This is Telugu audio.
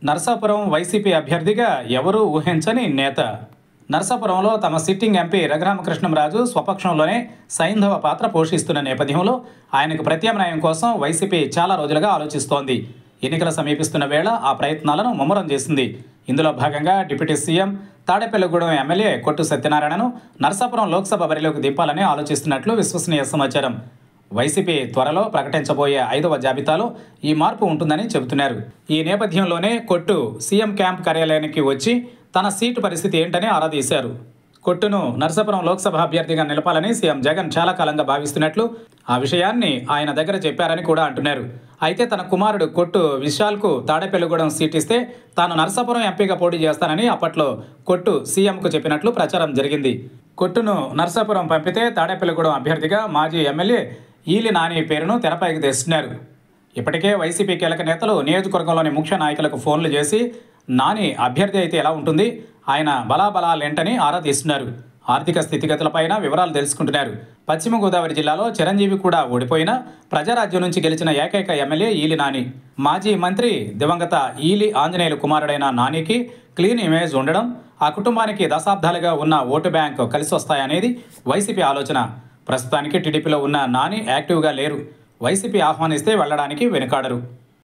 నరసాపురం వైసీపీ అభ్యర్థిగా ఎవరూ ఊహించని నేత నరసాపురంలో తమ సిట్టింగ్ ఎంపీ రఘురామకృష్ణంరాజు స్వపక్షంలోనే సైంధవ పాత్ర పోషిస్తున్న నేపథ్యంలో ఆయనకు ప్రత్యామ్నాయం కోసం వైసీపీ చాలా రోజులుగా ఆలోచిస్తోంది ఎన్నికలు సమీపిస్తున్న వేళ ఆ ప్రయత్నాలను ముమ్మరం చేసింది ఇందులో భాగంగా డిప్యూటీ సీఎం తాడేపల్లిగూడెం ఎమ్మెల్యే కొట్టు సత్యనారాయణను నరసాపురం లోక్సభ బరిలోకి దింపాలని ఆలోచిస్తున్నట్లు విశ్వసనీయ సమాచారం వైసీపీ త్వరలో ప్రకటించబోయే ఐదవ జాబితాలో ఈ మార్పు ఉంటుందని చెబుతున్నారు ఈ నేపథ్యంలోనే కొట్టు సీఎం క్యాంప్ కార్యాలయానికి వచ్చి తన సీటు పరిస్థితి ఏంటని ఆరా తీశారు కొట్టును నరసాపురం లోక్సభ అభ్యర్థిగా నిలపాలని సీఎం జగన్ చాలా కాలంగా భావిస్తున్నట్లు ఆ విషయాన్ని ఆయన దగ్గర చెప్పారని కూడా అంటున్నారు అయితే తన కుమారుడు కొట్టు విశాల్కు తాడేపల్లిగూడెం సీట్ ఇస్తే తాను నరసాపురం ఎంపీగా పోటీ చేస్తానని అప్పట్లో కొట్టు సీఎంకు చెప్పినట్లు ప్రచారం జరిగింది కొట్టును నరసాపురం పంపితే తాడేపల్లిగూడెం అభ్యర్థిగా మాజీ ఎమ్మెల్యే ఈలి నాని పేరును తెరపైకి తెస్తున్నారు ఇప్పటికే వైసీపీ కీలక నేతలు నియోజకవర్గంలోని ముఖ్య నాయకులకు ఫోన్లు చేసి నాని అభ్యర్థి అయితే ఎలా ఉంటుంది ఆయన బలాబలాలేంటని ఆరా తీస్తున్నారు ఆర్థిక స్థితిగతులపైన వివరాలు తెలుసుకుంటున్నారు పశ్చిమ గోదావరి జిల్లాలో చిరంజీవి కూడా ఓడిపోయినా ప్రజారాజ్యం నుంచి గెలిచిన ఏకైక ఎమ్మెల్యే ఈలి నాని మాజీ మంత్రి దివంగత ఈలి ఆంజనేయులు కుమారుడైన నానికి క్లీన్ ఇమేజ్ ఉండడం ఆ కుటుంబానికి దశాబ్దాలుగా ఉన్న ఓటు బ్యాంక్ కలిసి వస్తాయనేది వైసీపీ ఆలోచన ప్రస్తుతానికి టీడీపీలో ఉన్న నాని యాక్టివ్గా లేరు వైసీపీ ఆహ్వానిస్తే వెళ్ళడానికి వెనుకాడరు